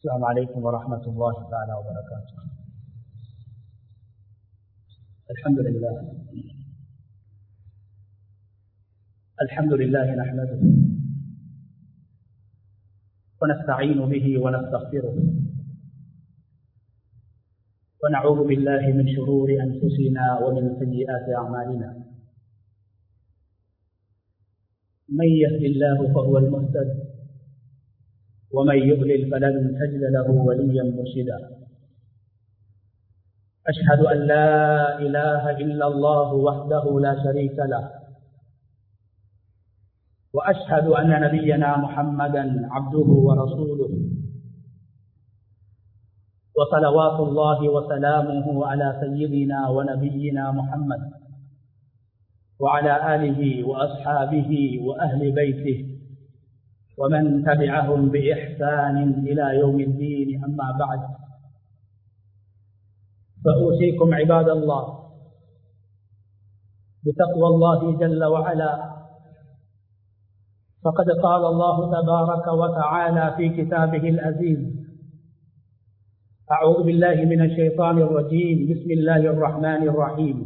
السلام عليكم ورحمة الله تعالى وبركاته الحمد لله الحمد لله نحمده ونستعين به ونستغفره ونعوذ بالله من شرور أنفسنا ومن سيئات أعمالنا من يهد الله فهو المهتد ومن يضلل فلن تجد له وليا مرشدا أشهد أن لا إله إلا الله وحده لا شريك له وأشهد أن نبينا محمدا عبده ورسوله وصلوات الله وسلامه على سيدنا ونبينا محمد وعلى آله وأصحابه وأهل بيته ومن تبعهم بإحسان إلى يوم الدين أما بعد فأوصيكم عباد الله بتقوى الله جل وعلا فقد قال الله تبارك وتعالى في كتابه العزيز أعوذ بالله من الشيطان الرجيم بسم الله الرحمن الرحيم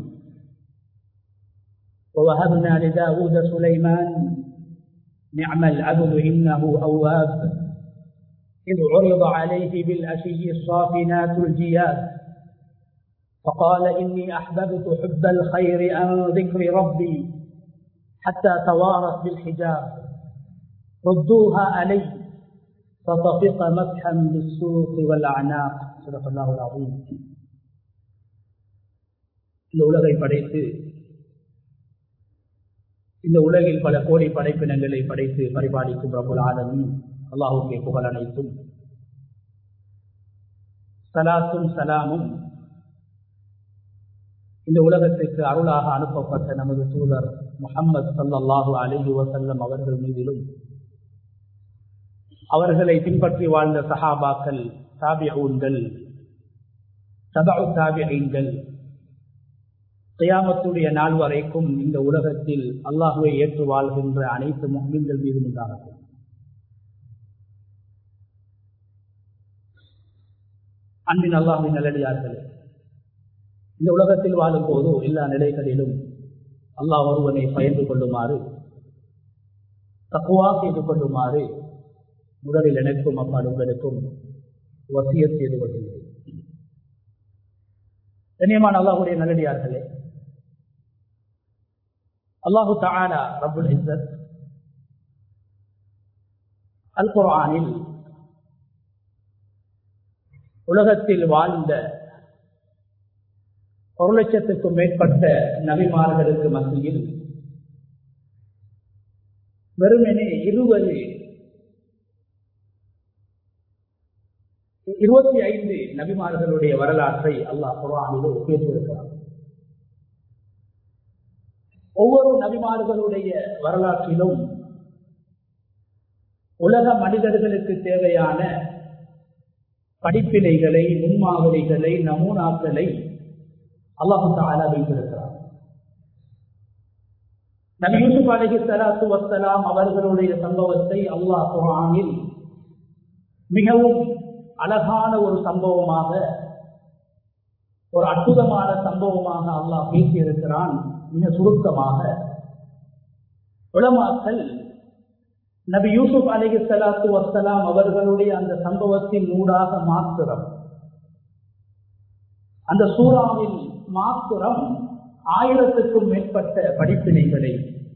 ووهبنا لداود سليمان نعم العبد إنه أواب إذ عرض عليه بالأشي الصافنات الجياد فقال إني أحببت حب الخير عن ذكر ربي حتى توارت بالحجاب ردوها علي فطفق مسحا بالسوق والأعناق صدق الله العظيم இந்த உலகை படைத்து இந்த உலகில் பல கோடி படைப்பினங்களை படைத்து பரிபாலிக்கும் ரபுல் ஆலமி அல்லாஹுக்கே புகழ் அனைத்தும் சலாத்தும் சலாமும் இந்த உலகத்திற்கு அருளாக அனுப்பப்பட்ட நமது தூதர் முகம்மது சல்லாஹூ அலிஹி வசல்லம் அவர்கள் மீதிலும் அவர்களை பின்பற்றி வாழ்ந்த சஹாபாக்கள் தாபியூன்கள் சபு தாபியங்கள் கியாமத்துடைய நாள் வரைக்கும் இந்த உலகத்தில் அல்லாஹுவை ஏற்று வாழ்கின்ற அனைத்து முஸ்லிம்கள் மீதும் உண்டாகட்டும் அன்பின் அல்லாஹின் நல்லடியார்களே இந்த உலகத்தில் வாழும் போது எல்லா நிலைகளிலும் அல்லாஹ் ஒருவனை பயந்து கொள்ளுமாறு தக்குவா செய்து கொள்ளுமாறு முதலில் எனக்கும் அப்பால் உங்களுக்கும் வசிய செய்து கொள்கின்றேன் கண்ணியமான அல்லாஹுடைய நல்லடியார்களே அல்லாஹு தாலா ரபுல் இசத் அல் குரானில் உலகத்தில் வாழ்ந்த ஒரு லட்சத்துக்கும் மேற்பட்ட நபிமார்களுக்கு மத்தியில் வெறுமனே இருபது இருபத்தி ஐந்து நபிமார்களுடைய வரலாற்றை அல்லாஹ் குரானிலே பேசியிருக்கிறார் ஒவ்வொரு நபிமார்களுடைய வரலாற்றிலும் உலக மனிதர்களுக்கு தேவையான படிப்பினைகளை முன்மாதிரிகளை நமூனாக்களை அல்லாஹு தாலா வைத்திருக்கிறார் நபி யூசுப் அலஹி சலாத்து வசலாம் அவர்களுடைய சம்பவத்தை அல்லாஹ் குரானில் மிகவும் அழகான ஒரு சம்பவமாக ஒரு அற்புதமான சம்பவமாக அல்லாஹ் பேசியிருக்கிறான் மிக சுருக்கமாக உளமாக்கல் நபி யூசுப் அலி சலாத்து வசலாம் அவர்களுடைய அந்த சம்பவத்தின் ஊடாக மாத்திரம் அந்த சூறாவில் மாத்திரம் ஆயிரத்துக்கும் மேற்பட்ட படிப்பினைகளை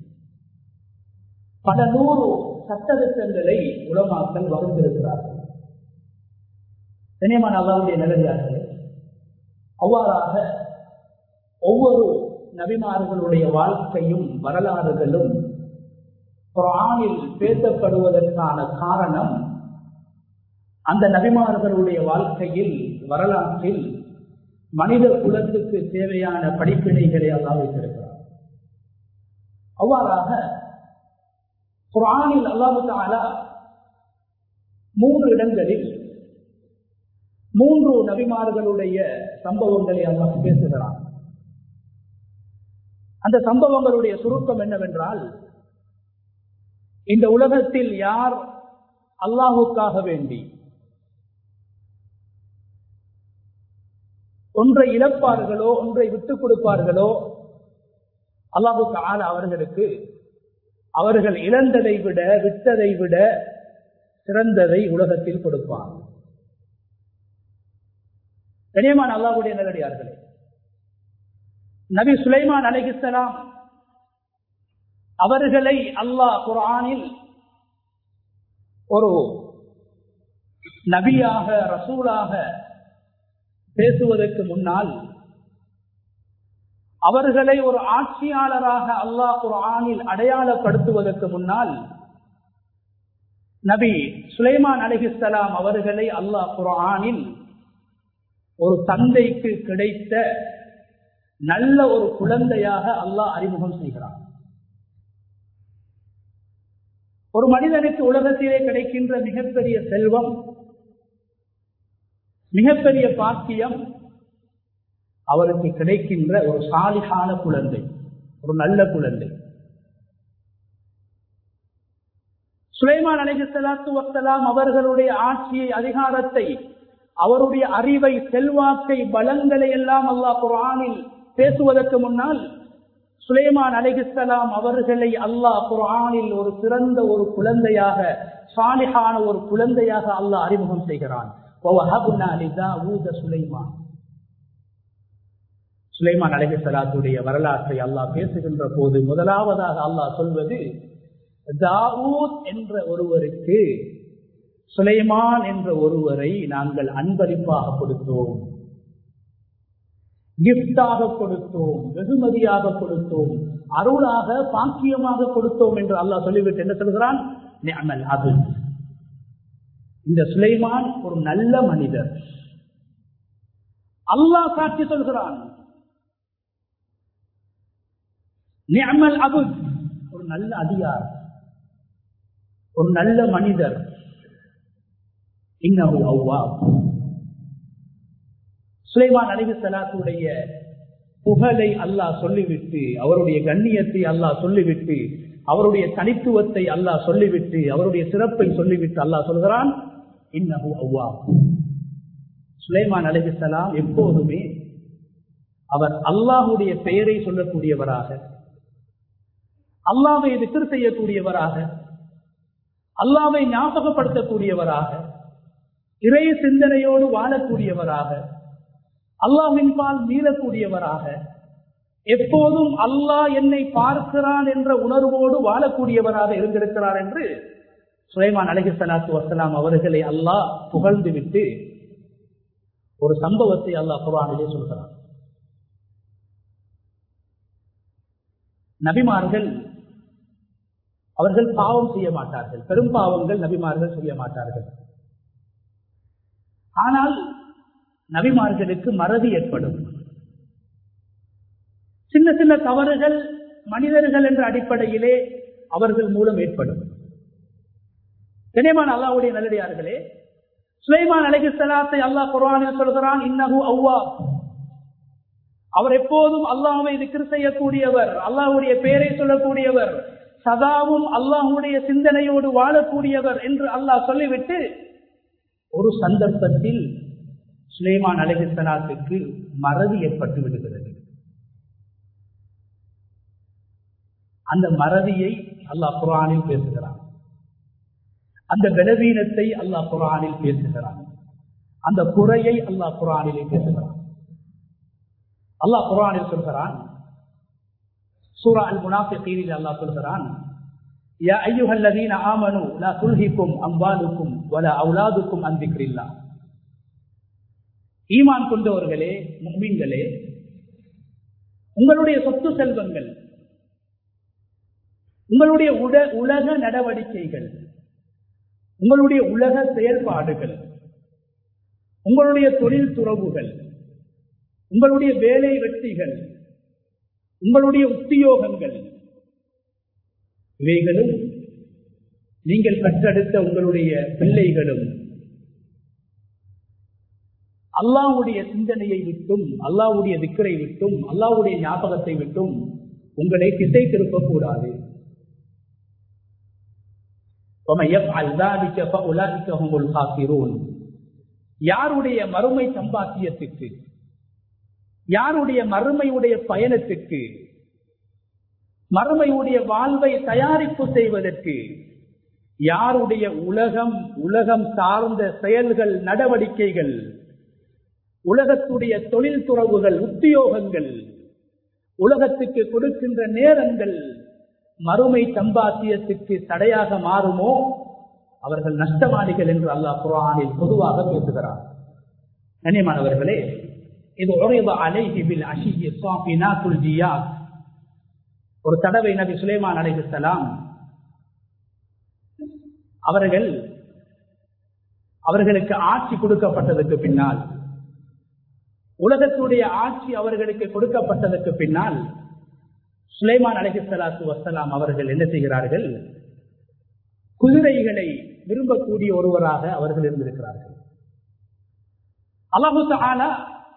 பல நூறு சட்டத்திட்டங்களை உலமாக்கல் வகுத்திருக்கிறார்கள் கண்ணியமான அல்லாவுடைய நிலையார்களே அவ்வாறாக ஒவ்வொரு நபிமார்களுடைய வாழ்க்கையும் வரலாறுகளும் குரானில் பேசப்படுவதற்கான காரணம் அந்த நபிமார்களுடைய வாழ்க்கையில் வரலாற்றில் மனித குலத்துக்கு தேவையான படிப்பினைகளை அல்லாஹ் வைத்திருக்கிறார் அவ்வாறாக குரானில் அல்லாஹு தாலா மூன்று இடங்களில் மூன்று நபிமார்களுடைய சம்பவங்களை அல்லாஹ் பேசுகிறான் அந்த சம்பவங்களுடைய சுருக்கம் என்னவென்றால் இந்த உலகத்தில் யார் அல்லாஹுக்காக வேண்டி ஒன்றை இழப்பார்களோ ஒன்றை விட்டுக் கொடுப்பார்களோ அல்லாஹுக்கு ஆன அவர்களுக்கு அவர்கள் இழந்ததை விட விட்டதை விட சிறந்ததை உலகத்தில் கொடுப்பார் கனியமான அல்லாஹுடைய நல்லடியார்களே நபி சுலைமான் அலைகிஸ்லாம் அவர்களை அல்லாஹ் குரானில் ஒரு நபியாக ரசூலாக பேசுவதற்கு முன்னால் அவர்களை ஒரு ஆட்சியாளராக அல்லாஹ் குரானில் அடையாளப்படுத்துவதற்கு முன்னால் நபி சுலைமான் அலிஹிஸ்லாம் அவர்களை அல்லாஹ் குரானில் ஒரு தந்தைக்கு கிடைத்த நல்ல ஒரு குழந்தையாக அல்லாஹ் அறிமுகம் செய்கிறார் ஒரு மனிதனுக்கு உலகத்திலே கிடைக்கின்ற மிகப்பெரிய செல்வம் மிகப்பெரிய பாக்கியம் அவருக்கு கிடைக்கின்ற ஒரு சாலிகான குழந்தை ஒரு நல்ல குழந்தை சுலைமான் அலிஹலாத்து வசலாம் அவர்களுடைய ஆட்சியை அதிகாரத்தை அவருடைய அறிவை செல்வாக்கை பலங்களை எல்லாம் அல்லாஹ் குரானில் பேசுவதற்கு முன்னால் சுலைமான் அலிஹலாம் அவர்களை அல்லாஹ் குரானில் ஒரு சிறந்த ஒரு குழந்தையாக சாலிகான ஒரு குழந்தையாக அல்லாஹ் அறிமுகம் செய்கிறான் சுலைமான் சுலைமான் அலகி சலாத்துடைய வரலாற்றை அல்லாஹ் பேசுகின்ற போது முதலாவதாக அல்லாஹ் சொல்வது தாவூத் என்ற ஒருவருக்கு சுலைமான் என்ற ஒருவரை நாங்கள் அன்பளிப்பாக கொடுத்தோம் கிப்டாக கொடுத்தோம் வெகுமதியாக கொடுத்தோம் அருளாக பாக்கியமாக கொடுத்தோம் என்று அல்லாஹ் சொல்லிவிட்டு என்ன சொல்கிறான் அது இந்த சுலைமான் ஒரு நல்ல மனிதர் அல்லாஹ் சாட்சி சொல்கிறான் நியமல் அபு ஒரு நல்ல அதிகார் ஒரு நல்ல மனிதர் இன்னகு அவ்வா சுலைமான் அலிகு சலாத்துடைய புகழை அல்லாஹ் சொல்லிவிட்டு அவருடைய கண்ணியத்தை அல்லாஹ் சொல்லிவிட்டு அவருடைய தனித்துவத்தை அல்லாஹ் சொல்லிவிட்டு அவருடைய சிறப்பை சொல்லிவிட்டு அல்லாஹ் சொல்கிறான் இன்னகு அவ்வா சுலைமான் அலிகுசலாம் எப்போதுமே அவர் அல்லாஹுடைய பெயரை சொல்லக்கூடியவராக அல்லாவை விக்கிர் செய்யக்கூடியவராக அல்லாவை ஞாபகப்படுத்தக்கூடியவராக இறை சிந்தனையோடு வாழக்கூடியவராக அல்லாவின் பால் மீளக்கூடியவராக எப்போதும் அல்லாஹ் என்னை பார்க்கிறான் என்ற உணர்வோடு வாழக்கூடியவராக இருந்திருக்கிறார் என்று சுலைமான் அலஹி சலாத்து வசலாம் அவர்களை அல்லாஹ் புகழ்ந்து விட்டு ஒரு சம்பவத்தை அல்லாஹ் குரானிலே சொல்கிறார் நபிமார்கள் அவர்கள் பாவம் செய்ய மாட்டார்கள் பெரும் பாவங்கள் நபிமார்கள் செய்ய மாட்டார்கள் ஆனால் நபிமார்களுக்கு மறதி ஏற்படும் சின்ன சின்ன தவறுகள் மனிதர்கள் என்ற அடிப்படையிலே அவர்கள் மூலம் ஏற்படும் கனியமான அல்லாவுடைய நல்லடியார்களே சுலைமான் அலகி சலாத்தை அல்லாஹ் குரானில் சொல்கிறான் இன்னகு அவ்வா அவர் எப்போதும் அல்லாஹுவை திக்ர் செய்யக்கூடியவர் அல்லாஹுடைய பெயரை சொல்லக்கூடியவர் சதாவும் அல்லாஹுடைய சிந்தனையோடு வாழக்கூடியவர் என்று அல்லாஹ் சொல்லிவிட்டு ஒரு சந்தர்ப்பத்தில் சுலைமான் அலகிசலாத்துக்கு மறதி ஏற்பட்டு விடுகிறது அந்த மறதியை அல்லாஹ் குரானில் பேசுகிறான் அந்த பலவீனத்தை அல்லாஹ் குரானில் பேசுகிறான் அந்த குறையை அல்லாஹ் குரானிலே பேசுகிறான் அல்லாஹ் குரானில் சொல்கிறான் சூரா அல் முனாஃபிகீனில் அல்லாஹ் சொல்கிறான் யா ஐயுஹல்லதீன ஆமனு லா துல்ஹிக்கும் அம்வாலுக்கும் வல அவுலாதுக்கும் அன் திக்ரில்லா ஈமான் கொண்டவர்களே முக்மீன்களே உங்களுடைய சொத்து செல்வங்கள் உங்களுடைய உட உலக நடவடிக்கைகள் உங்களுடைய உலக செயல்பாடுகள் உங்களுடைய தொழில் துறவுகள் உங்களுடைய வேலை வெற்றிகள் உங்களுடைய உத்தியோகங்கள் இவைகளும் நீங்கள் பெற்றெடுத்த உங்களுடைய பிள்ளைகளும் அல்லாவுடைய சிந்தனையை விட்டும் அல்லாவுடைய திக்கரை விட்டும் அல்லாவுடைய ஞாபகத்தை விட்டும் உங்களை திசை திருப்பக்கூடாது யாருடைய மறுமை சம்பாத்தியத்துக்கு யாருடைய மறுமையுடைய பயணத்துக்கு மறுமையுடைய வாழ்வை தயாரிப்பு செய்வதற்கு யாருடைய உலகம் உலகம் சார்ந்த செயல்கள் நடவடிக்கைகள் உலகத்துடைய தொழில் துறவுகள் உத்தியோகங்கள் உலகத்துக்கு கொடுக்கின்ற நேரங்கள் மறுமை சம்பாத்தியத்துக்கு தடையாக மாறுமோ அவர்கள் நஷ்டவாதிகள் என்று அல்லாஹ் குரானில் பொதுவாக பேசுகிறார் கண்ணியமானவர்களே இது உறைவ அலைஹிபில் அஷிஹி சுவாமினா குல்ஜியா ஒரு தடவை நபி சுலைமான் அலைஹிஸ்ஸலாம் அவர்கள் அவர்களுக்கு ஆட்சி கொடுக்கப்பட்டதற்கு பின்னால் உலகத்துடைய ஆட்சி அவர்களுக்கு கொடுக்கப்பட்டதற்கு பின்னால் சுலைமான் அலைஹிஸ்ஸலாத்து வசலாம் அவர்கள் என்ன செய்கிறார்கள் குதிரைகளை விரும்பக்கூடிய ஒருவராக அவர்கள் இருந்திருக்கிறார்கள் அல்லாஹு தஆலா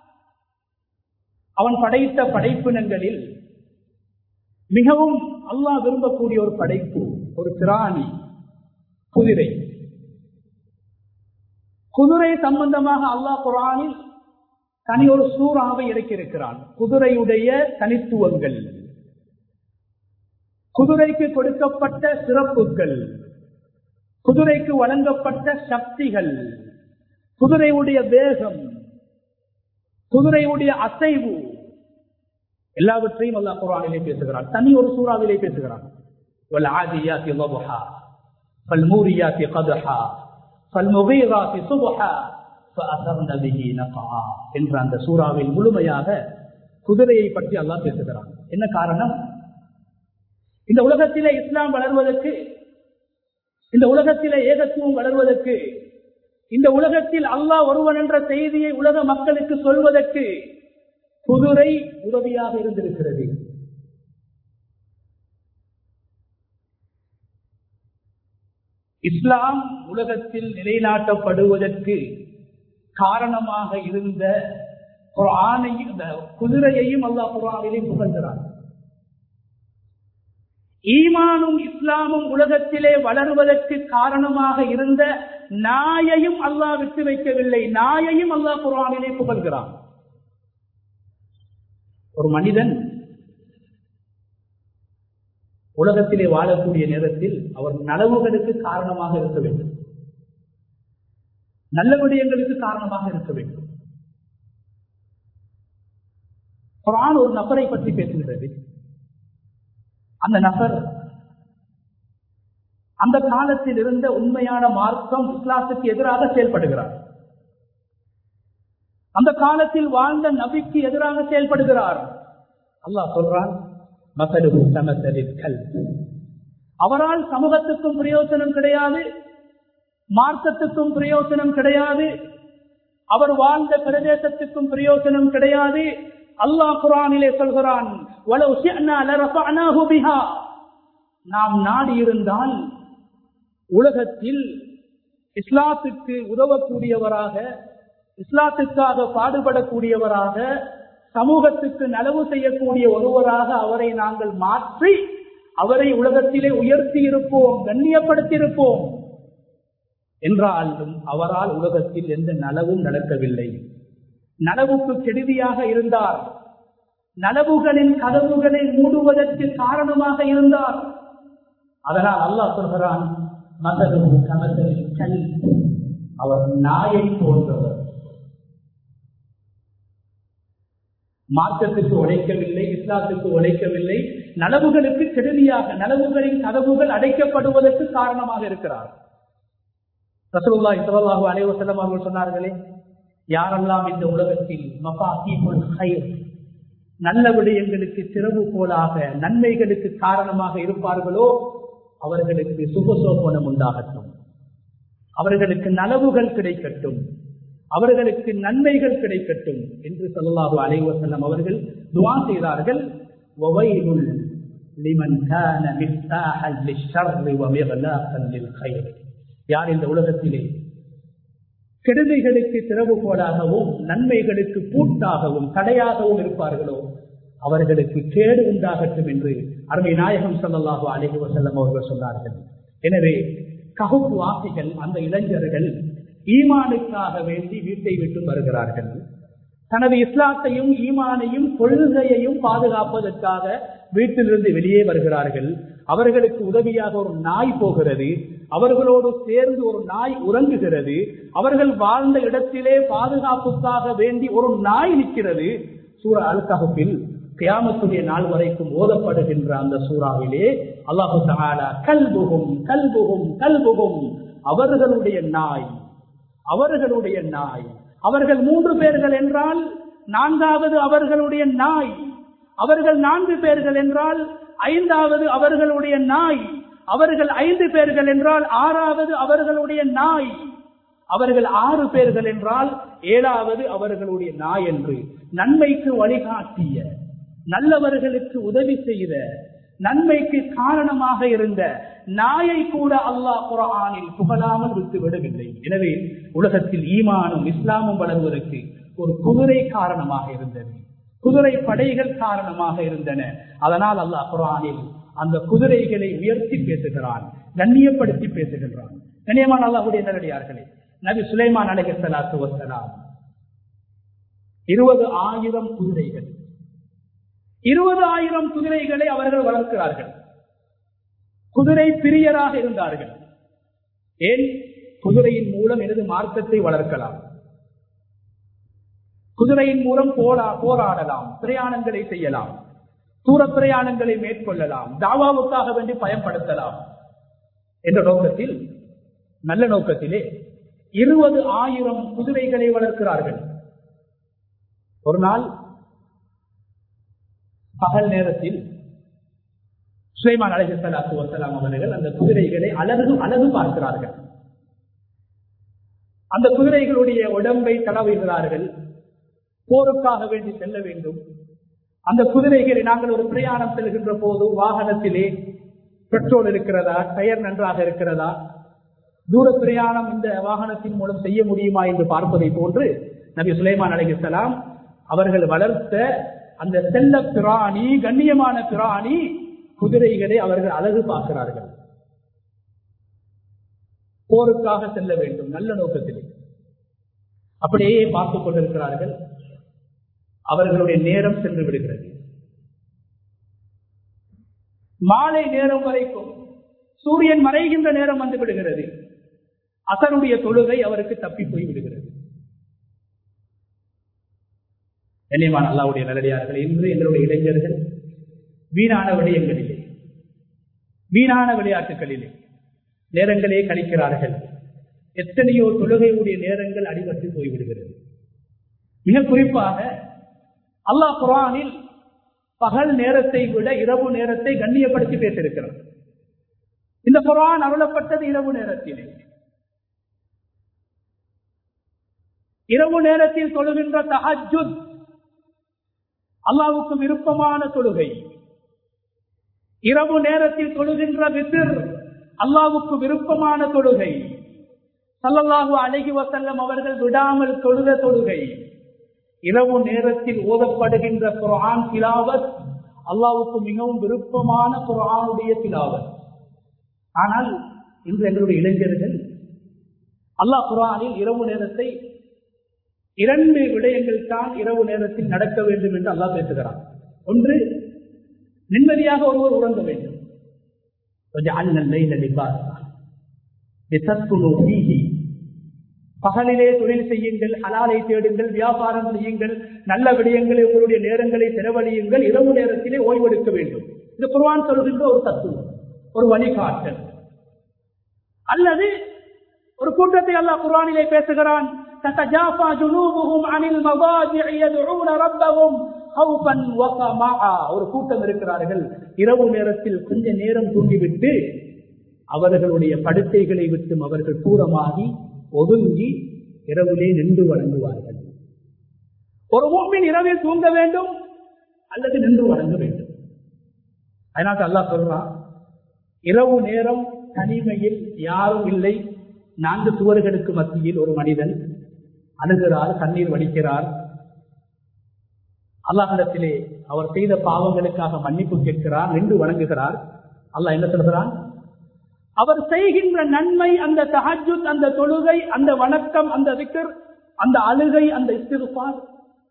அவன் படைத்த படைப்பினங்களில் மிகவும் அல்லாஹ் விரும்பக்கூடிய ஒரு படைப்பு ஒரு பிராணி குதிரை குதிரை சம்பந்தமாக அல்லாஹ் குரானில் தனி ஒரு சூறாவை இறக்கியிருக்கிறான் குதிரையுடைய தனித்துவங்கள் குதிரைக்கு கொடுக்கப்பட்ட சிறப்புகள் குதிரைக்கு வழங்கப்பட்ட சக்திகள் குதிரையுடைய வேகம் குதிரையுடைய அசைவு எல்லாவற்றையும் அல்லாஹ் குரானிலே பேசுகிறான் தனி ஒரு சூறாவிலே பேசுகிறான் والعاديات ضبحا فالموريات قدحا فالمغيرات صبحا فأثرن به نقعا என்ற அந்த சூறாவில் முழுமையாக குதிரையை பற்றி அல்லாஹ் பேசுகிறான் என்ன காரணம் இந்த உலகத்திலே இஸ்லாம் வளர்வதற்கு இந்த உலகத்திலே ஏகத்துவம் வளர்வதற்கு இந்த உலகத்தில் அல்லாஹ் ஒருவன் என்ற செய்தியை உலக மக்களுக்கு சொல்வதற்கு குதிரை உதவியாக இருந்திருக்கிறது இஸ்லாம் உலகத்தில் நிலைநாட்டப்படுவதற்கு காரணமாக இருந்த ஒரு ஆணையும் இந்த குதிரையையும் அல்லாஹ் குரானிலே புகழ்கிறார் ஈமானும் இஸ்லாமும் உலகத்திலே வளர்வதற்கு காரணமாக இருந்த நாயையும் அல்லாஹ் விட்டு வைக்கவில்லை நாயையும் அல்லாஹ் குரானிலே புகழ்கிறான் ஒரு மனிதன் உலகத்திலே வாழக்கூடிய நேரத்தில் அவர் நலவுகளுக்கு காரணமாக இருக்க வேண்டும் நல்ல விடயங்களுக்கு காரணமாக இருக்க வேண்டும் குரான் ஒரு நபரை பற்றி பேசுகிறது அந்த நபர் அந்த காலத்தில் இருந்த உண்மையான மார்க்கம் இஸ்லாத்துக்கு எதிராக செயல்படுகிறார் அந்த காலத்தில் வாழ்ந்த நபிக்கு எதிராக செயல்படுகிறார் அல்லாஹ் சொல்றான் மசலுகு சமசலில் கல் அவரால் சமூகத்துக்கும் பிரயோஜனம் கிடையாது மார்க்கத்துக்கும் பிரயோஜனம் கிடையாது அவர் வாழ்ந்த பிரதேசத்துக்கும் பிரயோஜனம் கிடையாது அல்லாஹ் குரானிலே சொல்கிறான் நாம் நாடி இருந்தால் உலகத்தில் இஸ்லாத்துக்கு உதவக்கூடியவராக இஸ்லாத்துக்காக பாடுபடக்கூடியவராக சமூகத்துக்கு நலவு செய்யக்கூடிய ஒருவராக அவரை நாங்கள் மாற்றி அவரை உலகத்திலே உயர்த்தி இருப்போம் கண்ணியப்படுத்தி இருப்போம் என்றாலும் அவரால் உலகத்தில் எந்த நலவும் நடக்கவில்லை நலவுக்கு கெடுதியாக இருந்தார் நலவுகளின் கதவுகளை மூடுவதற்கு காரணமாக இருந்தார் அதனால் அல்லாஹ் சொல்கிறான் மகதும் கமதலின் கல் அவர் நாயை போன்றவர் மார்க்கத்துக்கு உழைக்கவில்லை இஸ்லாத்துக்கு உழைக்கவில்லை நலவுகளுக்கு கெடுதியாக நலவுகளின் கதவுகள் அடைக்கப்படுவதற்கு காரணமாக இருக்கிறார் ரசூல்லா இசலாஹு அலைவசல்லம் அவர்கள் சொன்னார்களே யாரெல்லாம் இந்த உலகத்தில் மபாத்தீபுல் ஹைர் நல்ல விடயங்களுக்கு சிறவு போலாக நன்மைகளுக்கு காரணமாக இருப்பார்களோ அவர்களுக்கு சுகசோபனம் உண்டாகட்டும் அவர்களுக்கு நலவுகள் கிடைக்கட்டும் அவர்களுக்கு நன்மைகள் கிடைக்கட்டும் என்று சொல்லலாஹு அலைவசல்லம் அவர்கள் துவா செய்தார்கள் யார் இந்த உலகத்திலே கெடுதிகளுக்கு திறவுகோலாகவும் நன்மைகளுக்கு பூட்டாகவும் தடையாகவும் இருப்பார்களோ அவர்களுக்கு கேடு உண்டாகட்டும் என்று அருமை நாயகம் சொல்லலாக அழகி வசல்லம் அவர்கள் சொன்னார்கள் எனவே ககுப்பு வாசிகள் அந்த இளைஞர்கள் ஈமானுக்காக வேண்டி வீட்டை விட்டு வருகிறார்கள் தனது இஸ்லாத்தையும் ஈமானையும் கொள்கையையும் பாதுகாப்பதற்காக வீட்டிலிருந்து வெளியே வருகிறார்கள் அவர்களுக்கு உதவியாக ஒரு நாய் போகிறது அவர்களோடு சேர்ந்து ஒரு நாய் உறங்குகிறது அவர்கள் வாழ்ந்த இடத்திலே பாதுகாப்புக்காக வேண்டி ஒரு நாய் நிற்கிறது சூரா அல் கஹபில் கியாமத்துடைய நாள் வரைக்கும் ஓதப்படுகின்ற அந்த சூறாவிலே அல்லாஹு தஆலா கல்புகும் கல்புகும் கல்புகும் அவர்களுடைய நாய் அவர்களுடைய நாய் அவர்கள் மூன்று பேர்கள் என்றால் நான்காவது அவர்களுடைய நாய் அவர்கள் நான்கு பேர்கள் என்றால் ஐந்தாவது அவர்களுடைய நாய் அவர்கள் ஐந்து பேர்கள் என்றால் ஆறாவது அவர்களுடைய நாய் அவர்கள் ஆறு பேர்கள் என்றால் ஏழாவது அவர்களுடைய நாய் என்று நன்மைக்கு வழிகாட்டிய நல்லவர்களுக்கு உதவி செய்த நன்மைக்கு காரணமாக இருந்த நாயை கூட அல்லாஹ் குரானில் புகழாமல் விட்டு விடவில்லை எனவே உலகத்தில் ஈமானும் இஸ்லாமும் வளர்வதற்கு ஒரு குதிரை காரணமாக இருந்தது குதிரை படைகள் காரணமாக இருந்தன அதனால் அல்லாஹ் குரானில் அந்த குதிரைகளை உயர்த்தி பேசுகிறான் கண்ணியப்படுத்தி பேசுகின்றான் கண்ணியமான அல்லாஹுடைய நல்லடியார்களே நபி சுலைமான் அலஹி சலாத்து வசலாம் இருபது ஆயிரம் குதிரைகள் இருபது ஆயிரம் குதிரைகளை அவர்கள் வளர்க்கிறார்கள் குதிரை பிரியராக இருந்தார்கள் ஏன் குதிரையின் மூலம் எனது மார்க்கத்தை வளர்க்கலாம் குதிரையின் மூலம் போரா போராடலாம் பிரயாணங்களை செய்யலாம் தூர பிரயாணங்களை மேற்கொள்ளலாம் தாவாவுக்காக வேண்டி பயன்படுத்தலாம் என்ற நோக்கத்தில் நல்ல நோக்கத்திலே இருபது ஆயிரம் குதிரைகளை வளர்க்கிறார்கள் ஒரு நாள் பகல் நேரத்தில் சுலைமான் அலைஹலாத்து வசலாம் அவர்கள் அந்த குதிரைகளை அழகு அழகு பார்க்கிறார்கள் அந்த குதிரைகளுடைய உடம்பை தடவுகிறார்கள் போருக்காக வேண்டி செல்ல வேண்டும் அந்த குதிரைகளை நாங்கள் ஒரு பிரயாணம் செல்கின்ற போது வாகனத்திலே பெட்ரோல் இருக்கிறதா டயர் நன்றாக இருக்கிறதா தூர பிரயாணம் இந்த வாகனத்தின் மூலம் செய்ய முடியுமா என்று பார்ப்பதை போன்று நபி சுலைமான் அலைஹலாம் அவர்கள் வளர்த்த அந்த செல்ல பிராணி கண்ணியமான பிராணி குதிரைகளை அவர்கள் அழகு பார்க்கிறார்கள் போருக்காக செல்ல வேண்டும் நல்ல நோக்கத்தில் அப்படியே பார்த்துக் கொண்டிருக்கிறார்கள் அவர்களுடைய நேரம் சென்று விடுகிறது மாலை நேரம் வரைக்கும் சூரியன் மறைகின்ற நேரம் வந்து விடுகிறது அசனுடைய தொழுகை அவருக்கு தப்பி போய் விடுகிறது கண்ணியமான அல்லாவுடைய நல்லடியார்கள் இன்று எங்களுடைய இளைஞர்கள் வீணான விடயங்களிலே வீணான விளையாட்டுகளிலே நேரங்களே கழிக்கிறார்கள் எத்தனையோ தொழுகையுடைய நேரங்கள் அடிபட்டு போய்விடுகிறது மிக குறிப்பாக அல்லாஹ் குரானில் பகல் நேரத்தை விட இரவு நேரத்தை கண்ணியப்படுத்தி பேசியிருக்கிறார் இந்த குரான் அருளப்பட்டது இரவு நேரத்திலே இரவு நேரத்தில் தொழுகின்ற தஹஜுத் அல்லாவுக்கு விருப்பமான தொழுகை இரவு நேரத்தில் தொழுகின்ற விதிர் அல்லாவுக்கு விருப்பமான தொழுகை சல்லல்லாஹு அழகி வசல்லம் அவர்கள் விடாமல் தொழுத தொழுகை இரவு நேரத்தில் ஓதப்படுகின்ற குரான் திலாவத் அல்லாவுக்கு மிகவும் விருப்பமான குரானுடைய திலாவத் ஆனால் இன்று எங்களுடைய இளைஞர்கள் அல்லாஹ் குரானில் இரவு நேரத்தை இரண்டு விடயங்கள் தான் இரவு நேரத்தில் நடக்க வேண்டும் என்று அல்லாஹ் பேசுகிறான் ஒன்று நிம்மதியாக ஒருவர் உறங்க வேண்டும் பகலிலே தொழில் செய்யுங்கள் ஹலாலை தேடுங்கள் வியாபாரம் செய்யுங்கள் நல்ல விடயங்களை உங்களுடைய நேரங்களை செலவழியுங்கள் இரவு நேரத்திலே ஓய்வெடுக்க வேண்டும் இது குர்வான் சொல்கின்ற ஒரு தத்துவம் ஒரு வழிகாட்டல் அல்லது ஒரு கூட்டத்தை அல்லாஹ் குர்வானிலே பேசுகிறான் تتجافى جنوبهم عن المضاجع يدعون ربهم خوفا وطمعا ஒரு கூட்டம் இருக்கிறார்கள் இரவு நேரத்தில் கொஞ்ச நேரம் தூங்கிவிட்டு அவர்களுடைய படுக்கைகளை விட்டும் அவர்கள் தூரமாகி ஒதுங்கி இரவிலே நின்று வழங்குவார்கள் ஒரு மூமின் இரவில் தூங்க வேண்டும் அல்லது நின்று வழங்க வேண்டும் அதனால அல்லாஹ் சொல்றான் இரவு நேரம் தனிமையில் யாரும் இல்லை நான்கு சுவர்களுக்கு மத்தியில் ஒரு மனிதன் அணுகிறார் கண்ணீர் வடிக்கிறார் அல்லாஹிடத்திலே அவர் செய்த பாவங்களுக்காக மன்னிப்பு கேட்கிறார் நின்று வணங்குகிறார் அல்லாஹ் என்ன சொல்கிறான் அவர் செய்கின்ற நன்மை அந்த தஹஜுத் அந்த தொழுகை அந்த வணக்கம் அந்த விக்கர் அந்த அழுகை அந்த இஸ்திருப்பார்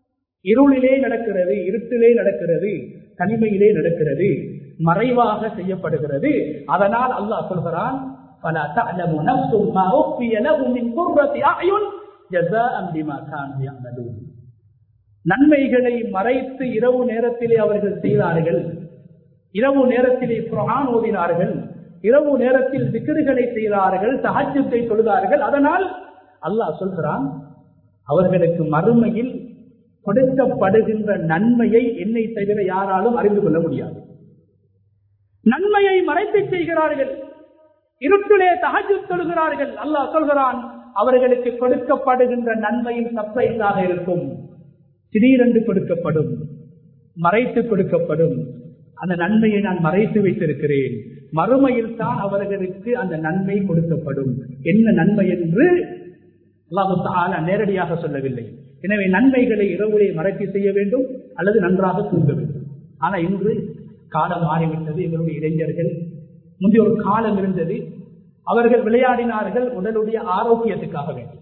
இருளிலே நடக்கிறது இருட்டிலே நடக்கிறது தனிமையிலே நடக்கிறது மறைவாக செய்யப்படுகிறது அதனால் அல்லாஹ் சொல்கிறான் பல தஅலமு நஃப்ஸும் மா உஃபிய லஹும் மின் குர்ரத்தி அயுன் ஜஸாஅன் பிமா கானூ யஅமலூன் நன்மைகளை மறைத்து இரவு நேரத்திலே அவர்கள் செய்தார்கள் இரவு நேரத்திலே குர்ஆன் ஓதினார்கள் இரவு நேரத்தில் திக்ருகளை செய்தார்கள் தஹஜ்ஜுத்தை தொழுதார்கள் அதனால் அல்லாஹ் சொல்கிறான் அவர்களுக்கு மறுமையில் கொடுக்கப்படுகின்ற நன்மையை என்னை தவிர யாராலும் அறிந்து கொள்ள முடியாது நன்மையை மறைத்து செய்கிறார்கள் இருட்டிலே தகஜு தொழுகிறார்கள் அல்லாஹ் சொல்கிறான் அவர்களுக்கு கொடுக்கப்படுகின்ற நன்மையின் சர்ப்ரைஸாக இருக்கும் திடீரென்று கொடுக்கப்படும் மறைத்து கொடுக்கப்படும் அந்த நன்மையை நான் மறைத்து வைத்திருக்கிறேன் மறுமையில் தான் அவர்களுக்கு அந்த நன்மை கொடுக்கப்படும் என்ன நன்மை என்று அல்லாஹு தாலா நேரடியாக சொல்லவில்லை எனவே நன்மைகளை இரவுலே மறைத்து செய்ய வேண்டும் அல்லது நன்றாக தூங்க வேண்டும் ஆனா இன்று காலம் மாறிவிட்டது எங்களுடைய இளைஞர்கள் முந்தைய ஒரு காலம் இருந்தது அவர்கள் விளையாடினார்கள் உடலுடைய ஆரோக்கியத்துக்காக வேண்டும்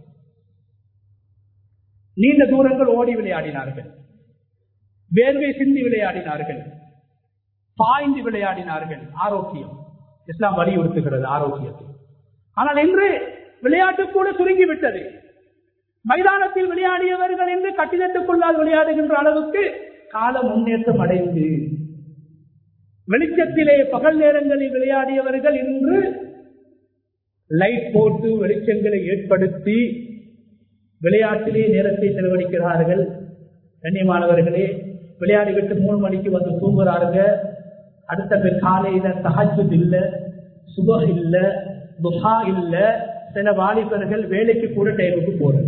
நீண்ட தூரங்கள் ஓடி விளையாடினார்கள் வேர்வை சிந்தி விளையாடினார்கள் பாய்ந்து விளையாடினார்கள் ஆரோக்கியம் இஸ்லாம் வலியுறுத்துகிறது ஆரோக்கியத்தை ஆனால் இன்று விளையாட்டு கூட சுருங்கி விட்டது மைதானத்தில் விளையாடியவர்கள் என்று கட்டிடத்துக்குள்ளால் விளையாடுகின்ற அளவுக்கு கால முன்னேற்றம் அடைந்து வெளிச்சத்திலே பகல் நேரங்களில் விளையாடியவர்கள் இன்று லைட் போட்டு வெளிச்சங்களை ஏற்படுத்தி விளையாட்டிலே நேரத்தை செலவழிக்கிறார்கள் கண்ணியமானவர்களே விளையாடிவிட்டு மூணு மணிக்கு வந்து தூங்குறாங்க அடுத்த காலையில தஹஜ் இல்ல சுப இல்ல துஹா இல்ல சில வாலிபர்கள் வேலைக்கு கூட டைமுக்கு போறது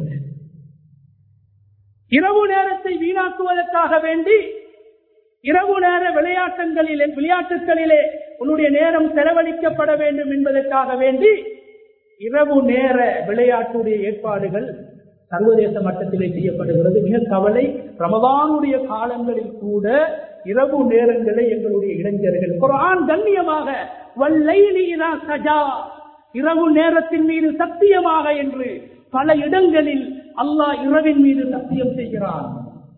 இரவு நேரத்தை வீணாக்குவதற்காக வேண்டி இரவு நேர விளையாட்டங்களிலே விளையாட்டுகளிலே உன்னுடைய நேரம் செலவழிக்கப்பட வேண்டும் என்பதற்காக வேண்டி இரவு நேர விளையாட்டுடைய ஏற்பாடுகள் சர்வதேச மட்டத்திலே செய்யப்படுகிறது மிக கவலை ரமதானுடைய காலங்களில் கூட இரவு நேரங்களை எங்களுடைய இளைஞர்கள் குரான் கண்ணியமாக வல்லைலீனா சஜா இரவு நேரத்தின் மீது சத்தியமாக என்று பல இடங்களில் அல்லாஹ் இரவின் மீது சத்தியம் செய்கிறான்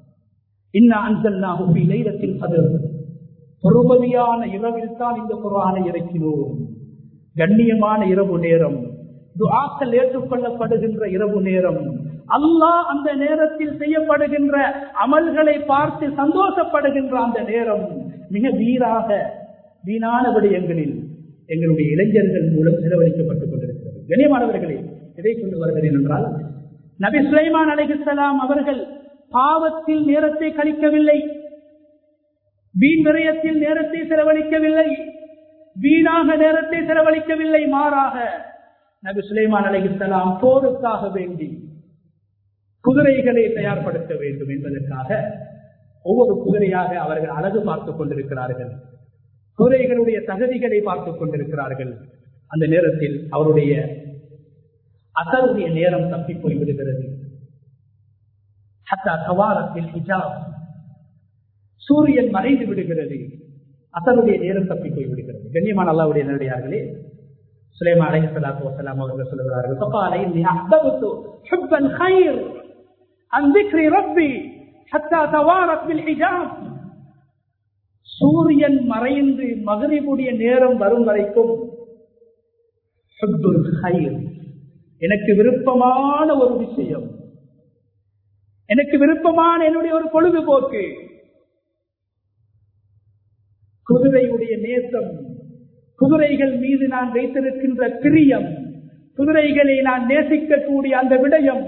பொறுமதியான இரவில் தான் இந்த குரானை இறக்கினோம் கண்ணியமான இரவு நேரம் துஆக்கள் ஏற்றுக்கொள்ளப்படுகின்ற இரவு நேரம் அல்லாஹ் அந்த நேரத்தில் செய்யப்படுகின்ற அமல்களை பார்த்து சந்தோஷப்படுகின்ற அந்த நேரம் மிக வீராக வீணான விடயங்களில் எங்களுடைய இளைஞர்கள் மூலம் செலவழிக்கப்பட்டுக் கொண்டிருக்கிறது கண்ணியமானவர்களே எதை கொண்டு வருகிறேன் என்றால் நபி சுலைமான் அலைஹிஸ்ஸலாம் அவர்கள் பாவத்தில் நேரத்தை கழிக்கவில்லை வீண் விரயத்தில் நேரத்தை செலவழிக்கவில்லை வீணாக நேரத்தை செலவழிக்கவில்லை மாறாக நபி சுலைமான் அலைஹிஸ்ஸலாம் போருக்காக வேண்டி குதிரைகளை தயார்படுத்த வேண்டும் என்பதற்காக ஒவ்வொரு குதிரையாக அவர்கள் அழகு பார்த்துக் கொண்டிருக்கிறார்கள் குதிரைகளுடைய தகுதிகளை பார்த்துக் கொண்டிருக்கிறார்கள் அந்த நேரத்தில் அவருடைய அசருடைய நேரம் தப்பி போய் விடுகிறது சூரியன் மறைந்து விடுகிறது அசருடைய நேரம் தப்பி போய் விடுகிறது கண்ணியமான அல்லாவுடைய நேரடியார்களே சுலைமா அலைஹி ஸலாத்து வஸலாம் அவர்கள் சொல்கிறார்கள் ஃபகால இன்னி அஹ்பப்து ஹுப்பல் கைர் அன் ذிக்ரி ரப்பி ஹத்தா தவாரத் பில் ஹிஜாப் சூரியன் மறைந்து மகரிபுடைய நேரம் வரும் வரைக்கும் ஹுப்புல் கைர் எனக்கு விருப்பமான ஒரு விஷயம் எனக்கு விருப்பமான என்னுடைய ஒரு பொழுதுபோக்கு குதிரையுடைய நேசம் குதிரைகள் மீது நான் வைத்திருக்கின்ற பிரியம் குதிரைகளை நான் நேசிக்கக்கூடிய அந்த விடயம்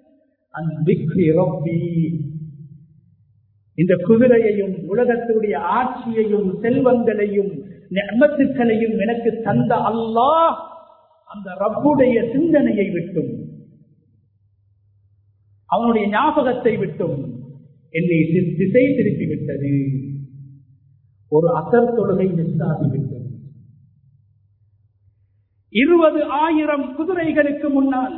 இந்த குதிரையையும் உலகத்தினுடைய ஆட்சியையும் செல்வங்களையும் நெமத்துக்களையும் எனக்கு தந்த அல்லாஹ் அந்த ரப்புடைய சிந்தனையை விட்டும் அவனுடைய ஞாபகத்தை விட்டும் என்னை திசை திருப்பி விட்டது ஒரு அசர் தொழுகை மிஸ் ஆகிவிட்டது இருபது ஆயிரம் குதிரைகளுக்கு முன்னால்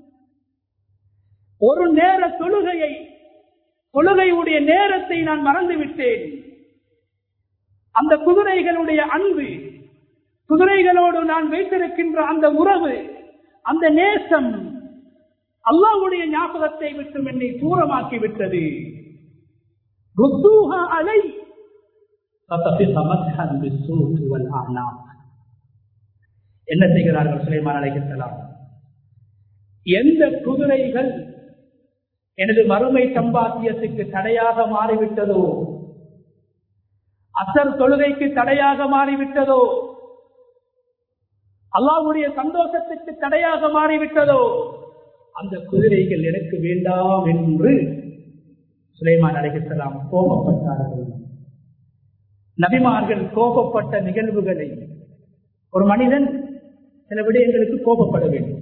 ஒரு நேர தொழுகையை தொழுகையுடைய நேரத்தை நான் மறந்து விட்டேன் அந்த குதிரைகளுடைய அன்பு குதிரைகளோடு நான் வைத்திருக்கின்ற அந்த உறவு அந்த நேசம் அல்லாவுடைய ஞாபகத்தை விட்டு என்னை தூரமாக்கி விட்டது ருத்தூஹா அலை فطفق مسحا بالسوق والاعناق என்ன செய்கிறார்கள் சுலைமான் அலைஹிஸ்ஸலாம் எந்த குதிரைகள் எனது மறுமை சம்பாத்தியத்துக்கு தடையாக மாறிவிட்டதோ அசர் தொழுகைக்கு தடையாக மாறிவிட்டதோ அல்லாவுடைய சந்தோஷத்துக்கு தடையாக மாறிவிட்டதோ அந்த குதிரைகள் எனக்கு வேண்டாம் என்று சுலைமான் அலைஹிஸ்ஸலாம் கோபப்பட்டார்கள் நபிமார்கள் கோபப்பட்ட நிகழ்வுகளை ஒரு மனிதன் சில விடயங்களுக்கு கோபப்பட வேண்டும்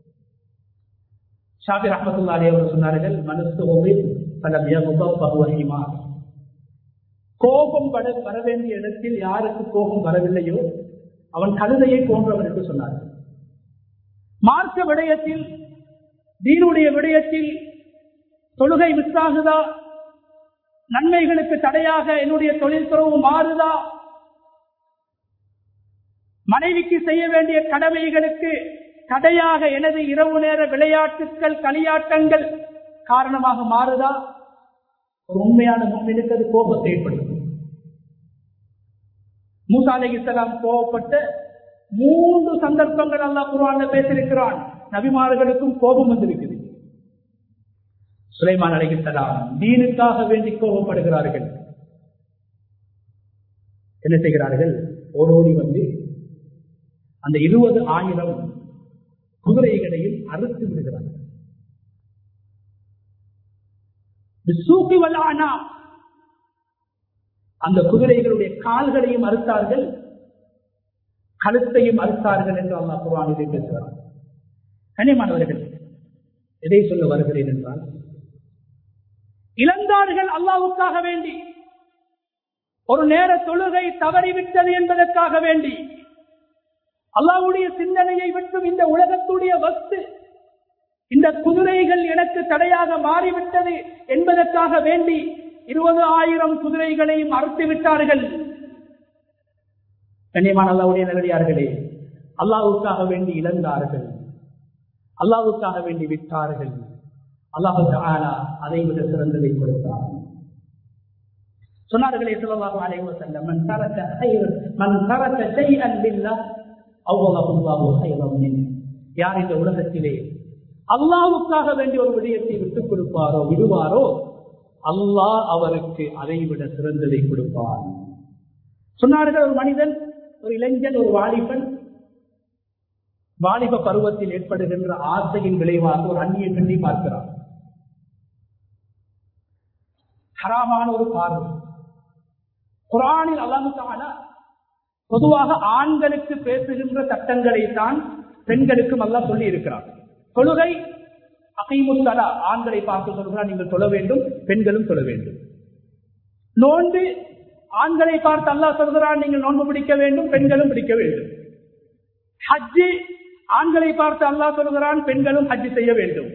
ஷாபி ரஹமத்துல்லாலி அவர் சொன்னார்கள் மனசு பல கோபம் வர வர வேண்டிய இடத்தில் யாருக்கு கோபம் வரவில்லையோ அவன் கழுதையை போன்றவன் என்று சொன்னார்கள் மார்க்க விடயத்தில் தீனுடைய விடயத்தில் தொழுகை மிஸ்ஸாகுதா நன்மைகளுக்கு தடையாக என்னுடைய தொழில் துறவு மாறுதா மனைவிக்கு செய்ய வேண்டிய கடமைகளுக்கு தடையாக எனது இரவு நேர விளையாட்டுக்கள் களியாட்டங்கள் காரணமாக மாறுதா ஒரு உண்மையான முன்னிலுக்கு அது கோபத்தை ஏற்படுத்தும் மூசா அலி இஸ்லாம் கோபப்பட்ட மூன்று சந்தர்ப்பங்கள் அல்லா குர்ஆன்ல பேசியிருக்கிறான் நபிமார்களுக்கும் கோபம் வந்திருக்குது சுலைமான் அலைகிஸ்லாம் தீனுக்காக வேண்டி கோபப்படுகிறார்கள் என்ன செய்கிறார்கள் ஓடோடி வந்து அந்த இருபது ஆயிரம் குதிரைகளையும் அறுத்து விடுகிறார்கள் பிஸ்ஸூக்கி வல் அனாம். அந்த குதிரைகளுடைய கால்களையும் அறுத்தார்கள் கழுத்தையும் அறுத்தார்கள் என்று அல்லாஹ் குர்ஆனிலே பேசுகிறார் கனிமானவர்கள் எதை சொல்ல வருகிறேன் என்றால் இழந்தார்கள் அல்லாவுக்காக வேண்டி ஒரு நேர தொழுகை தவறிவிட்டது என்பதற்காக வேண்டி அல்லாவுடைய சிந்தனையை விட்டும் இந்த உலகத்துடைய வஸ்து இந்த குதிரைகள் எனக்கு தடையாக மாறிவிட்டது என்பதற்காக வேண்டி இருபது ஆயிரம் குதிரைகளையும் அறுத்து விட்டார்கள் கண்ணியமான அல்லாவுடைய நல்லடியார்களே அல்லாவுக்காக வேண்டி இழந்தார்கள் அல்லாவுக்காக வேண்டி விட்டார்கள் அல்லாஹு தஆலா அதை விட சிறந்ததை கொடுத்தார் சொன்னார்களே ஸல்லல்லாஹு அலைஹி வஸல்லம் மன் தரக கைர் மன் தரக ஷைஅன் லில்லாஹ் அவ்வளவு அல்லாஹு கைரம் மின் யார் இந்த உலகத்திலே அல்லாஹ்வுக்காக வேண்டி ஒரு விடயத்தை விட்டுக் கொடுப்பாரோ விடுவாரோ அல்லாஹ் அவருக்கு அதை விட சிறந்ததை கொடுப்பார் சொன்னார்கள் ஒரு மனிதன் ஒரு இளைஞன் ஒரு வாலிபன் வாலிப பருவத்தில் ஏற்படுகின்ற ஆசையின் விளைவாக ஒரு அந்நிய பெண்ணை பார்க்கிறார் ஹராமான ஒரு பார்வை குரானில் அல்லாமுத்தான பொதுவாக ஆண்களுக்கு பேசுகின்ற சட்டங்களை தான் பெண்களுக்கும் அல்லா சொல்லி இருக்கிறார் தொழுகை அகைமுத்தலா ஆண்களை பார்த்து சொல்கிறார் நீங்கள் சொல்ல வேண்டும் பெண்களும் சொல்ல வேண்டும் நோன்பு ஆண்களை பார்த்து அல்லா சொல்கிறார் நீங்கள் நோன்பு பிடிக்க வேண்டும் பெண்களும் பிடிக்க வேண்டும் ஹஜ்ஜு ஆண்களை பார்த்து அல்லாஹ் சொல்கிறான் பெண்களும் ஹஜ்ஜு செய்ய வேண்டும்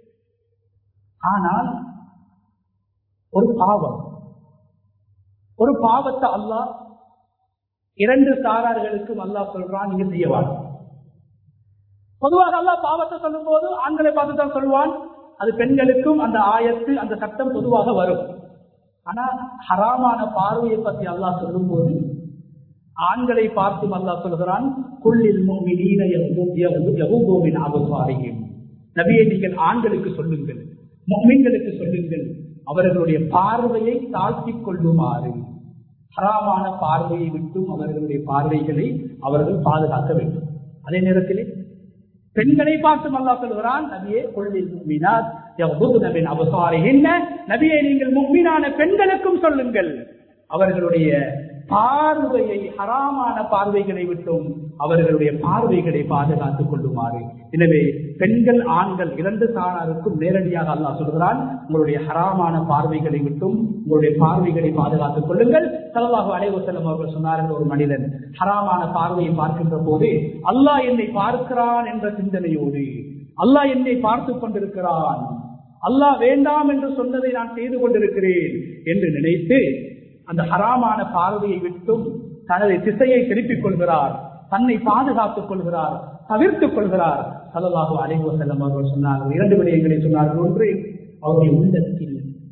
ஆனால் ஒரு பாவம் ஒரு பாவத்தை அல்லாஹ் இரண்டு சாரார்களுக்கும் அல்லாஹ் சொல்றான் நீங்க செய்யவான் பொதுவாக அல்லாஹ் பாவத்தை சொல்லும் போது ஆண்களை பார்த்து தான் சொல்வான் அது பெண்களுக்கும் அந்த ஆயத்து அந்த சட்டம் பொதுவாக வரும் ஆனா ஹராமான பார்வையை பற்றி அல்லாஹ் சொல்லும் போது ஆண்களை பார்த்தும் அல்லாஹ் சொல்கிறான் குள்ளில் மூமின் அபசாரியும் நபியை நீங்கள் ஆண்களுக்கு சொல்லுங்கள் மீன்களுக்கு சொல்லுங்கள் அவர்களுடைய பார்வையை தாழ்த்திக் கொள்ளுமாறு ஹராமான பார்வையை விட்டும் அவர்களுடைய பார்வைகளை அவர்கள் பாதுகாக்க வேண்டும் அதே நேரத்திலே பெண்களை பார்த்து அல்லா சொல்கிறான் நபியே கொள்ளில் முக்மினாத் நபின் அவசாரி என்ன நபியை நீங்கள் முக்மீனான பெண்களுக்கும் சொல்லுங்கள் அவர்களுடைய பார்வையை ஹராமான பார்வைகளை விட்டும் அவர்களுடைய பார்வைகளை பாதுகாத்துக் கொள்ளுமாறு எனவே பெண்கள் ஆண்கள் இரண்டு சாராருக்கும் நேரடியாக அல்லாஹ் சொல்கிறான் உங்களுடைய ஹராமான பார்வைகளை விட்டும் உங்களுடைய பார்வைகளை பாதுகாத்துக் கொள்ளுங்கள் சலவாக அலைவசல்லம் அவர்கள் சொன்னார்கள் ஒரு மனிதன் ஹராமான பார்வையை பார்க்கின்ற போது அல்லாஹ் என்னை பார்க்கிறான் என்ற சிந்தனையோடு அல்லாஹ் என்னை பார்த்து கொண்டிருக்கிறான் அல்லாஹ் வேண்டாம் என்று சொன்னதை நான் செய்து கொண்டிருக்கிறேன் என்று நினைத்து அந்த ஹராமான பார்வையை விட்டும் தனது திசையை திருப்பிக் கொள்கிறார் தன்னை பாதுகாத்துக் கொள்கிறார் தவிர்த்துக் கொள்கிறார் சலவாக அலைவ செல்லம் அவர்கள் சொன்னார்கள் இரண்டு விடயங்களை சொன்னார்கள் ஒன்று அவருடைய உள்ளத்தில்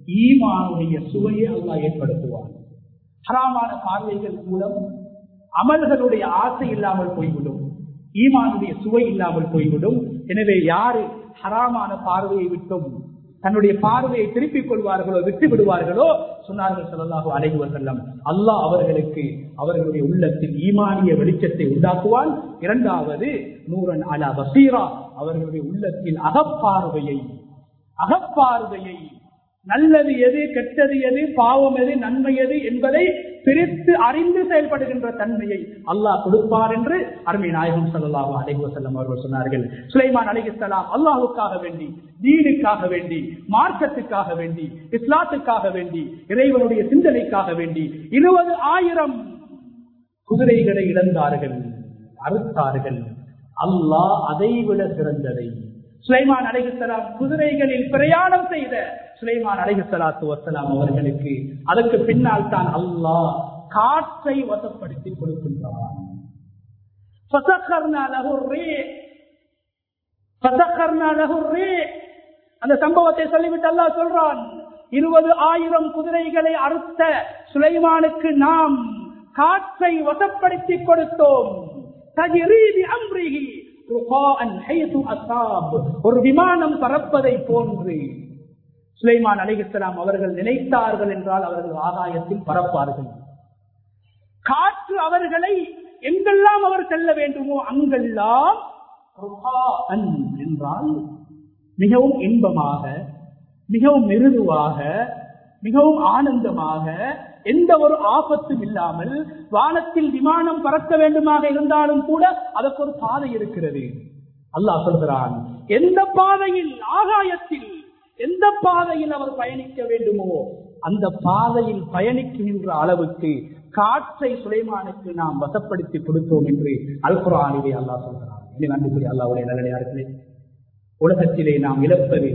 ஈமானுடைய சுவையை அல்லாஹ் ஏற்படுத்துவான் ஹராமான பார்வைகள் மூலம் அமல்களுடைய ஆசை இல்லாமல் போய்விடும் ஈமானுடைய சுவை இல்லாமல் போய்விடும் எனவே யாரு ஹராமான பார்வையை விட்டும் தன்னுடைய பார்வையை திருப்பிக் கொள்வார்களோ விட்டு விடுவார்களோ சொன்னார்கள் சொல்லலாக அடைகுவர் செல்லம் அல்லாஹ் அவர்களுக்கு அவர்களுடைய உள்ளத்தில் ஈமானிய வெளிச்சத்தை உண்டாக்குவான் இரண்டாவது நூரன் அலா பசீரா அவர்களுடைய உள்ளத்தில் அகப்பார்வையை அகப்பார்வையை நல்லது எது கெட்டது எது பாவம் எது நன்மை எது என்பதை பிரித்து அறிந்து செயல்படுகின்ற தன்மையை அல்லாஹ் கொடுப்பார் என்று அருமை நாயகம் சல்லாஹூ அலைவசல்லம் அவர்கள் சொன்னார்கள் சுலைமான் அலிகலாம் அல்லாஹுக்காக வேண்டி தீனுக்காக வேண்டி மார்க்கத்துக்காக வேண்டி இஸ்லாத்துக்காக வேண்டி இறைவனுடைய சிந்தனைக்காக வேண்டி இருபது ஆயிரம் குதிரைகளை இழந்தார்கள் அறுத்தார்கள் அல்லாஹ் அதைவிட சிறந்ததை சுலைமான் அலைகுசலாம் குதிரைகளில் பிரயாணம் செய்த சுலைமான் அலைகுசலாத்து வசலாம் அவர்களுக்கு அதற்கு பின்னால் தான் அல்லாஹ் காற்றை வசப்படுத்தி கொடுக்கின்றான் அந்த சம்பவத்தை சொல்லிவிட்டு அல்லா சொல்றான் இருபது ஆயிரம் குதிரைகளை அறுத்த சுலைமானுக்கு நாம் காற்றை வசப்படுத்தி கொடுத்தோம் ஒரு விமானம் பறப்பதை போன்று சுலைமான் அலிகலாம் அவர்கள் நினைத்தார்கள் என்றால் அவர்கள் ஆகாயத்தில் பறப்பார்கள் காற்று அவர்களை எங்கெல்லாம் அவர் செல்ல வேண்டுமோ அங்கெல்லாம் என்றால் மிகவும் இன்பமாக மிகவும் மிருதுவாக மிகவும் ஆனந்தமாக எந்த ஒரு ஆபத்தும் இல்லாமல் வானத்தில் விமானம் பறக்க வேண்டுமாக இருந்தாலும் கூட அதற்கு ஒரு பாதை இருக்கிறது அல்லாஹ் சொல்கிறான் எந்த பாதையில் ஆகாயத்தில் எந்த பாதையில் அவர் பயணிக்க வேண்டுமோ அந்த பாதையில் பயணிக்கின்ற அளவுக்கு காற்றை சுலைமானுக்கு நாம் வசப்படுத்தி கொடுத்தோம் என்று அல்குரானிலே அல்லாஹ் சொல்கிறான் இனி நன்றி அல்லாவுடைய நல்லடியார்களே உலகத்திலே நாம் இழப்பது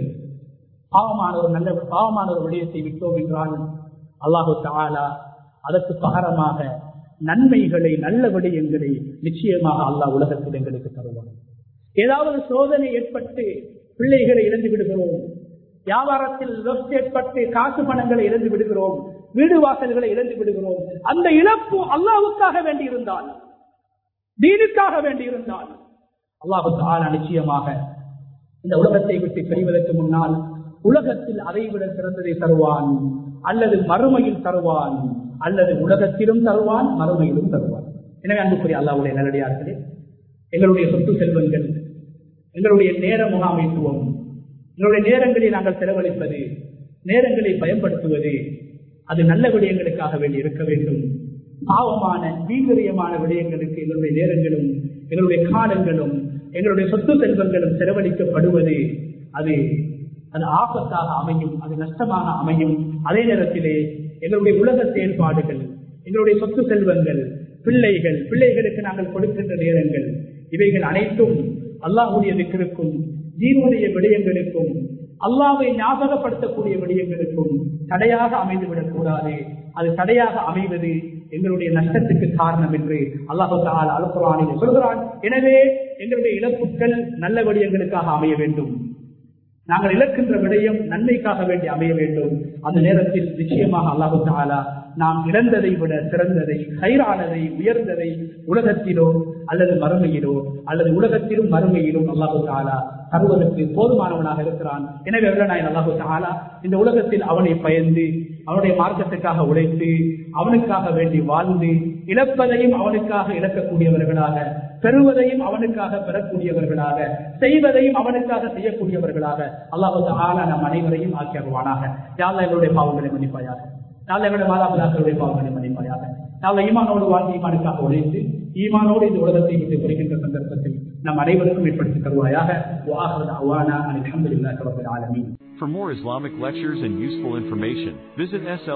பாவமான ஒரு நல்ல பாவமான ஒரு விடயத்தை விட்டோம் என்றால் அல்லாஹு தாலா அதற்கு பகரமாக நன்மைகளை நல்ல விடயங்களை நிச்சயமாக அல்லாஹ் உலகத்தில் எங்களுக்கு தருவார் ஏதாவது சோதனை ஏற்பட்டு பிள்ளைகளை இழந்து விடுகிறோம் வியாபாரத்தில் ஏற்பட்டு காசு பணங்களை இழந்து விடுகிறோம் வீடு வாசல்களை இழந்து விடுகிறோம் அந்த இழப்பு அல்லாவுக்காக வேண்டி இருந்தால் தீனுக்காக வேண்டி இருந்தால் அல்லாஹு தாலா நிச்சயமாக இந்த உலகத்தை விட்டு பிரிவதற்கு முன்னால் உலகத்தில் அதைவிட சிறந்ததை தருவான் அல்லது மறுமையில் தருவான் அல்லது உலகத்திலும் தருவான் மறுமையிலும் தருவான் எனவே அன்புக்குரிய அல்லாவுடைய நல்லடியார்களே எங்களுடைய சொத்து செல்வங்கள் எங்களுடைய நேர முகாமைத்துவம் எங்களுடைய நேரங்களை நாங்கள் செலவழிப்பது நேரங்களை பயன்படுத்துவது அது நல்ல விடயங்களுக்காக வேண்டி இருக்க வேண்டும் பாவமான வீகரியமான விடயங்களுக்கு எங்களுடைய நேரங்களும் எங்களுடைய காலங்களும் எங்களுடைய சொத்து செல்வங்களும் செலவழிக்கப்படுவது அது அது ஆபத்தாக அமையும் அது நஷ்டமாக அமையும் அதே நேரத்திலே எங்களுடைய உலக செயல்பாடுகள் எங்களுடைய சொத்து செல்வங்கள் பிள்ளைகள் பிள்ளைகளுக்கு நாங்கள் கொடுக்கின்ற நேரங்கள் இவைகள் அனைத்தும் அல்லாஹுடைய திக்கிற்கும் ஜீவனுடைய விடயங்களுக்கும் அல்லாவை ஞாபகப்படுத்தக்கூடிய விடயங்களுக்கும் தடையாக அமைந்துவிடக் கூடாது அது தடையாக அமைவது எங்களுடைய நஷ்டத்துக்கு காரணம் என்று அல்லாஹு அலுப்புறானில் சொல்கிறான் எனவே எங்களுடைய இழப்புகள் நல்ல விடயங்களுக்காக அமைய வேண்டும் நாங்கள் இழக்கின்ற விடயம் நன்மைக்காக வேண்டி அமைய வேண்டும் அந்த நேரத்தில் நிச்சயமாக அல்லாஹு தாலா நாம் இழந்ததை விட சிறந்ததை கயிறானதை உயர்ந்ததை உலகத்திலோ அல்லது மறுமையிலோ அல்லது உலகத்திலும் மறுமையிலும் அல்லாஹு தாலா தருவதற்கு போதுமானவனாக இருக்கிறான் எனவே நாயன் அல்லாஹு தாலா இந்த உலகத்தில் அவனை பயந்து அவனுடைய மார்க்கத்துக்காக உழைத்து அவனுக்காக வேண்டி வாழ்ந்து இழப்பதையும் அவனுக்காக இழக்கக்கூடியவர்களாக பெறுவதையும் அவனுக்காக பெறக்கூடியவர்களாக செய்வதையும் அவனுக்காக செய்யக்கூடியவர்களாக அல்லாஹு ஆலா நம் அனைவரையும் ஆக்கியருவானாக யாழ்லா எங்களுடைய பாவங்களை மன்னிப்பாயாக யாழ்லா எங்களுடைய மாதாபிதாக்களுடைய பாவங்களை மன்னிப்பாயாக யாழ்லா ஈமானோடு வாழ்ந்து ஈமானுக்காக உழைத்து ஈமானோடு இந்த உலகத்தை விட்டு வருகின்ற சந்தர்ப்பத்தில் நம் அனைவருக்கும் ஏற்படுத்தி தருவாயாக For more Islamic lectures and useful information, visit SL